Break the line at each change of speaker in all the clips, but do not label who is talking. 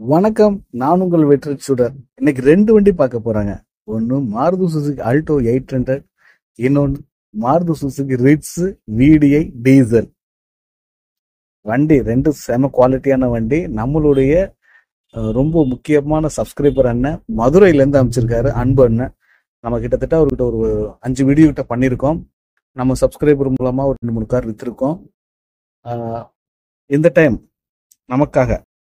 வணக்கம் நான் உங்கள் வெற்றி சுடர் இன்னைக்கு ரெண்டு வண்டி பார்க்க போறாங்க ஒன்னு Maruti Suzuki Alto eight hundred இன்னொன்னு Maruti Suzuki Ritz VDI diesel வண்டி ரெண்டு செம குவாலிட்டியான வண்டி நம்மளுடைய அஹ், ரொம்ப முக்கியமான சப்ஸ்கிரைபர் அண்ணன் மதுரையில இருந்து அமைச்சிருக்காரு அன்பு அண்ணன் நம்ம கிட்டத்தட்ட அவர்கிட்ட ஒரு அஞ்சு வீடியோ கிட்ட பண்ணியிருக்கோம் நம்ம சப்ஸ்கிரைபர் மூலமா ஒரு ரெண்டு மூணு கார் வித்திருக்கோம் அஹ், இந்த டைம் நமக்காக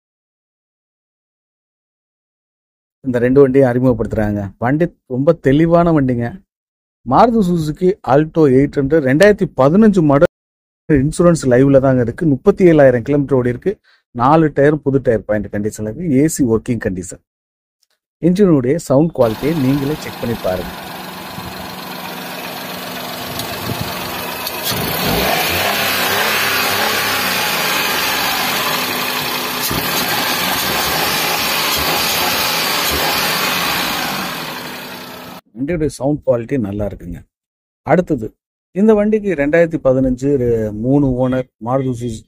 இந்த ரெண்டு வண்டியும் அறிமுகப்படுத்துறாங்க வண்டி ரொம்ப தெளிவான வண்டிங்க Maruti Suzuki Alto eight hundred ரெண்டாயிரத்தி பதினஞ்சு மாடல் இன்சூரன்ஸ் லைவ்ல தாங்க இருக்கு முப்பத்தி ஏழாயிரம் கிலோமீட்டர் ஓடி இருக்கு நாலு டயர் புது டயர் பாயிண்ட் கண்டிஷன்ல இருக்கு ஏசி ஒர்க்கிங் கண்டிஷன் இன்ஜினுடைய சவுண்ட் குவாலிட்டியை நீங்களே செக் பண்ணி பாருங்க வண்டியுடைய சவுண்ட் குவாலிட்டி நல்லா இருக்குங்க அடுத்தது இந்த வண்டிக்கு ரெண்டாயிரத்தி பதினஞ்சு மூணு ஓனர் மாருதி சுசுகி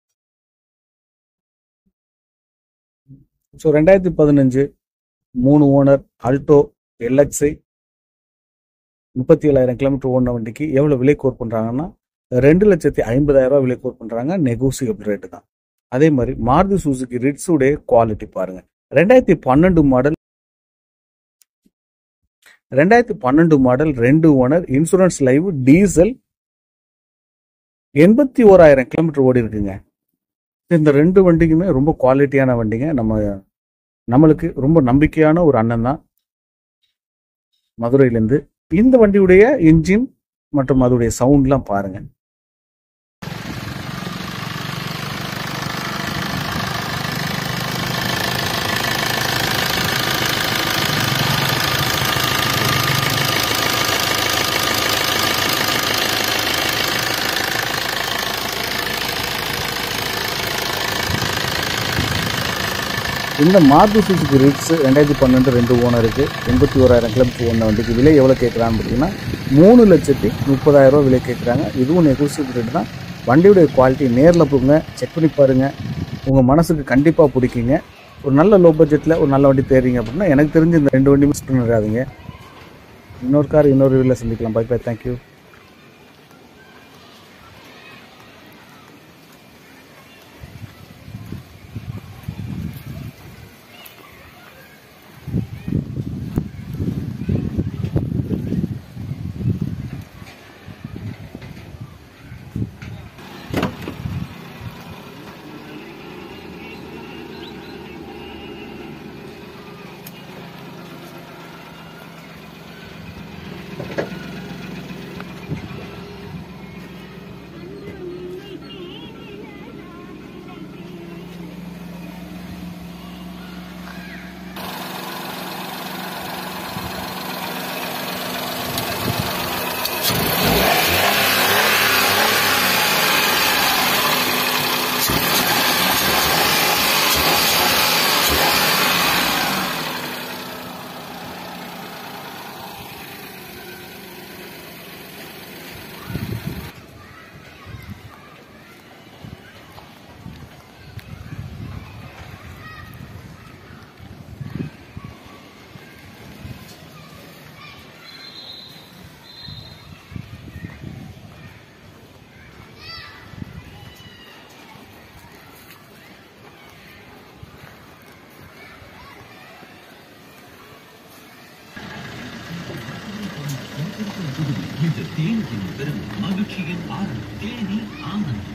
ஸோ ரெண்டாயிரத்தி பதினஞ்சு மூணு ஓனர் ஆல்டோ எல்எக்ஸை முப்பத்தி ஏழாயிரம் கிலோமீட்டர் ஓடின வண்டிக்கு எவ்வளோ விலை கோர் பண்ணுறாங்கன்னா ரெண்டு லட்சத்தி ஐம்பதாயிரம் ரூபாய் விலை கோர் பண்ணுறாங்க நெகோசியபிள் ரேட்டு தான் அதே மாதிரி மாருதி சுசுகி ரிட்ஸுடைய குவாலிட்டி பாருங்க ரெண்டாயிரத்தி பன்னெண்டு மாடல் ரெண்டாயிரத்தி பன்னெண்டு மாடல் ரெண்டு ஓனர் இன்சூரன்ஸ் லைவ் டீசல் எண்பத்தி ஓராயிரம் கிலோமீட்டர் ஓடி இருக்குங்க இந்த ரெண்டு வண்டிக்குமே ரொம்ப குவாலிட்டியான வண்டிங்க நம்ம நம்மளுக்கு ரொம்ப நம்பிக்கையான ஒரு அண்ணன் தான் மதுரையிலேருந்து இந்த வண்டியுடைய இன்ஜின் மற்றும் அதோடைய சவுண்ட்லாம் பாருங்க இந்த மாருதி சுசுகி ரிட்ஸ் ரெண்டாயிரத்தி பன்னெண்டு ரெண்டு ஓனருக்கு எண்பத்தி ஓராயிரம் கிலோமீட்டர் ஓடின வண்டிக்கு விலை எவ்வளோ கேட்குறான்னு பார்த்தீங்கன்னா மூணு லட்சத்தி முப்பதாயிரம் ரூபா விலை கேட்குறாங்க இதுவும் நெகோசியபிள் ரேட் தான் வண்டியுடைய குவாலிட்டி நேரில் போங்க செக் பண்ணி பாருங்க உங்கள் மனசுக்கு கண்டிப்பாக பிடிக்குங்க ஒரு நல்ல லோ பட்ஜெட்டில் ஒரு நல்ல வண்டி தேடுறீங்க அப்படின்னா எனக்கு தெரிஞ்சு இந்த ரெண்டு வண்டி மிஸ் பண்ணிடாதீங்க இன்னொரு கார் இன்னொரு வீட்டில் சந்திக்கலாம் பை பை தேங்க்யூ
இந்த தேனியின் பெரும் மகிழ்ச்சியின் ஆரம்பம் தேனி ஆனந்த்